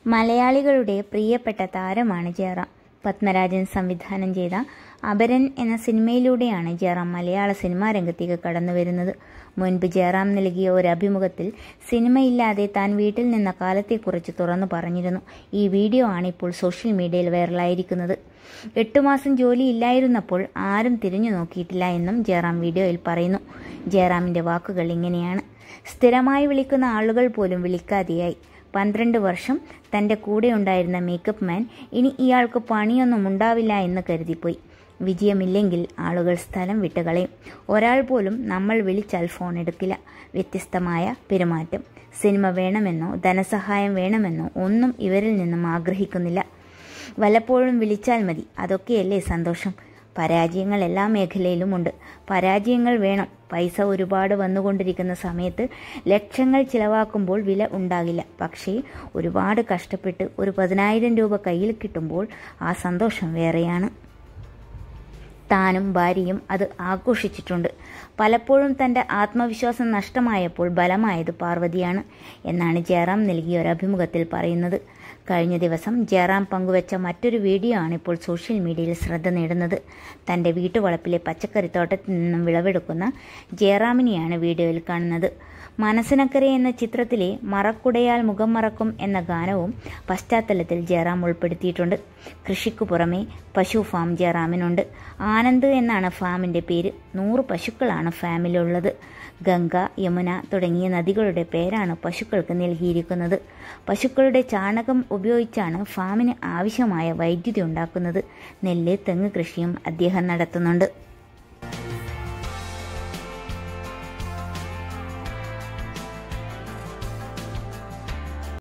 മലയാളികളുടെ പ്രിയപ്പെട്ട താരമാണ് ജയറാം പത്മരാജൻ സംവിധാനം ചെയ്ത അപരൻ എന്ന സിനിമയിലൂടെയാണ് ജയറാം മലയാള സിനിമാ രംഗത്തേക്ക് കടന്നു വരുന്നത് മുൻപ് ജയറാം നൽകിയ ഒരു അഭിമുഖത്തിൽ സിനിമയില്ലാതെ താൻ വീട്ടിൽ നിന്ന കാലത്തെക്കുറിച്ച് തുറന്നു പറഞ്ഞിരുന്നു ഈ വീഡിയോ ആണ് ഇപ്പോൾ സോഷ്യൽ മീഡിയയിൽ വൈറലായിരിക്കുന്നത് എട്ടു മാസം ജോലിയില്ലായിരുന്നപ്പോൾ ആരും തിരിഞ്ഞു നോക്കിയിട്ടില്ല എന്നും ജയറാം വീഡിയോയിൽ പറയുന്നു ജയറാമിന്റെ വാക്കുകൾ ഇങ്ങനെയാണ് സ്ഥിരമായി വിളിക്കുന്ന ആളുകൾ പോലും വിളിക്കാതെയായി പന്ത്രണ്ട് വർഷം തൻ്റെ കൂടെ ഉണ്ടായിരുന്ന മേക്കപ്പ് മാൻ ഇനി ഇയാൾക്ക് പണിയൊന്നും ഉണ്ടാവില്ല എന്ന് കരുതിപ്പോയി വിജയമില്ലെങ്കിൽ ആളുകൾ സ്ഥലം വിട്ടുകളയും ഒരാൾ പോലും നമ്മൾ വിളിച്ചാൽ ഫോൺ എടുക്കില്ല വ്യത്യസ്തമായ പെരുമാറ്റം സിനിമ വേണമെന്നോ ധനസഹായം വേണമെന്നോ ഒന്നും ഇവരിൽ നിന്നും ആഗ്രഹിക്കുന്നില്ല വല്ലപ്പോഴും വിളിച്ചാൽ മതി അതൊക്കെയല്ലേ സന്തോഷം പരാജയങ്ങൾ എല്ലാ മേഖലയിലുമുണ്ട് പരാജയങ്ങൾ വേണം പൈസ ഒരുപാട് വന്നുകൊണ്ടിരിക്കുന്ന സമയത്ത് ലക്ഷങ്ങൾ ചിലവാക്കുമ്പോൾ വില ഉണ്ടാകില്ല പക്ഷേ ഒരുപാട് കഷ്ടപ്പെട്ട് ഒരു പതിനായിരം രൂപ കയ്യിൽ കിട്ടുമ്പോൾ ആ സന്തോഷം വേറെയാണ് താനും ഭാര്യയും അത് ആഘോഷിച്ചിട്ടുണ്ട് പലപ്പോഴും തൻ്റെ ആത്മവിശ്വാസം നഷ്ടമായപ്പോൾ ബലമായത് പാർവതിയാണ് എന്നാണ് ജയറാം നൽകിയ ഒരു അഭിമുഖത്തിൽ പറയുന്നത് കഴിഞ്ഞ ദിവസം ജയറാം പങ്കുവച്ച മറ്റൊരു വീഡിയോ ആണ് ഇപ്പോൾ സോഷ്യൽ മീഡിയയിൽ ശ്രദ്ധ നേടുന്നത് തൻ്റെ വീട്ടുവളപ്പിലെ പച്ചക്കറിത്തോട്ടത്തിൽ നിന്നും വിളവെടുക്കുന്ന ജയറാമിനെയാണ് വീഡിയോയിൽ കാണുന്നത് മനസ്സിനക്കരെ എന്ന ചിത്രത്തിലെ മറക്കുടയാൽ മുഖം മറക്കും എന്ന ഗാനവും പശ്ചാത്തലത്തിൽ ജയറാം ഉൾപ്പെടുത്തിയിട്ടുണ്ട് കൃഷിക്കു പുറമെ പശു ഫാം ജയറാമിനുണ്ട് ആനന്ദ് എന്നാണ് ഫാമിൻ്റെ പേര് നൂറ് പശുക്കളാണ് ഫാമിലുള്ളത് ഗംഗ യമുന തുടങ്ങിയ നദികളുടെ പേരാണ് പശുക്കൾക്ക് നൽകിയിരിക്കുന്നത് പശുക്കളുടെ ചാണകം ഉപയോഗിച്ചാണ് ഫാമിന് ആവശ്യമായ വൈദ്യുതി ഉണ്ടാക്കുന്നത് നെല്ല് തെങ്ങ് കൃഷിയും അദ്ദേഹം നടത്തുന്നുണ്ട്